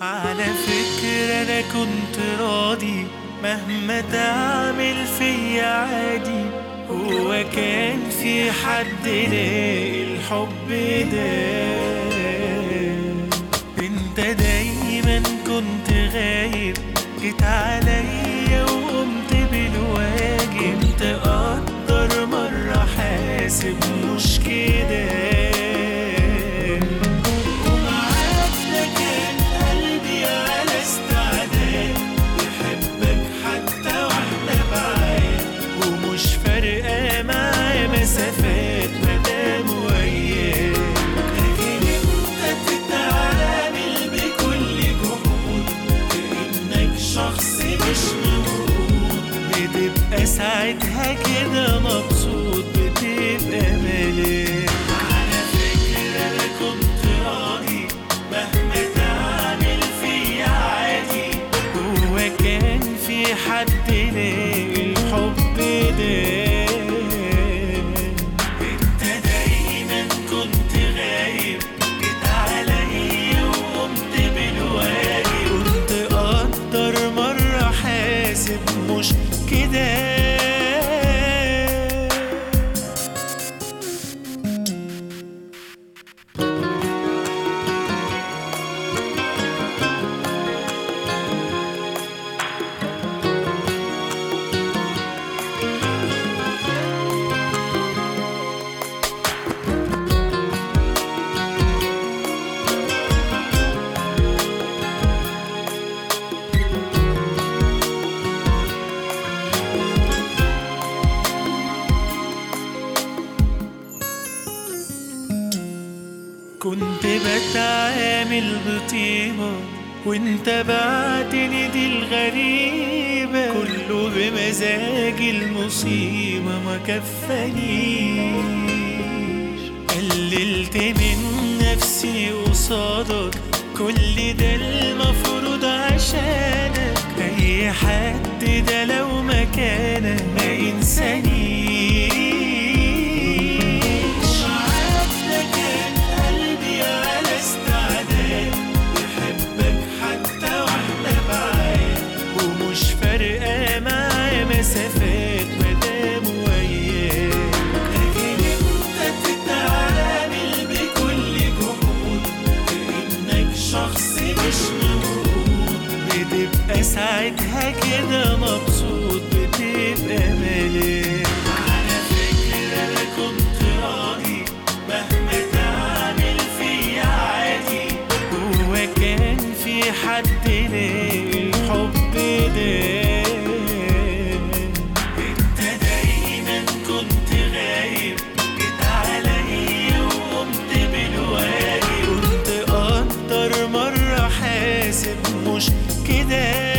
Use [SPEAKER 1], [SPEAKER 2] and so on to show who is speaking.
[SPEAKER 1] على فكرة أنا كنت راضي مهما تعمل فيا عادي هو كان في حد لاقي الحب ده انت دايما كنت غايب جيت عليا وقمت بالواجب كنت اقدر مرة حاسب مش كده ومعاك ده كان قلبي على استعداد يحبك حتى واحنا بعاد ومش فارقة معاه مسافات مدام وياك لكن انت تتعامل بكل جهود كأنك شخص مش موجود بتبقى ساعتها كده مبسوط بتبقى ملاك على فكرة أنا كنت راضي مهما تعمل فيا عادي هو كان في حد لاقي الحب ده انت دايما كنت غايب جيت عليا وقمت بالواجب كنت اقدر مرة حاسب مش كده كنت بتعامل بطيبة وانت بعتني دي الغريبة كله بمزاج المصيبة ما كفانيش قللت من نفسي قصادك كل ده المفروض عشانك اي حد ده لو مكانك ما ينسانيش معاك ده كان قلبي على استعداد يحبك حتى واحنا بعاد ومش فارقة معاه مسافات مدام وياك لكن انت تتعامل بكل جهود كأنك شخص مش موجود بتبقى ساعتها كده مبسوط بتبقى ملاك على فكرة أنا كنت راضي مهما تعمل فيا عادي هو كان في حد لاقي الحب ده انت دايما كنت غايب جيت عليا وقمت بالواجب كنت اقدر مرة حاسب مش كده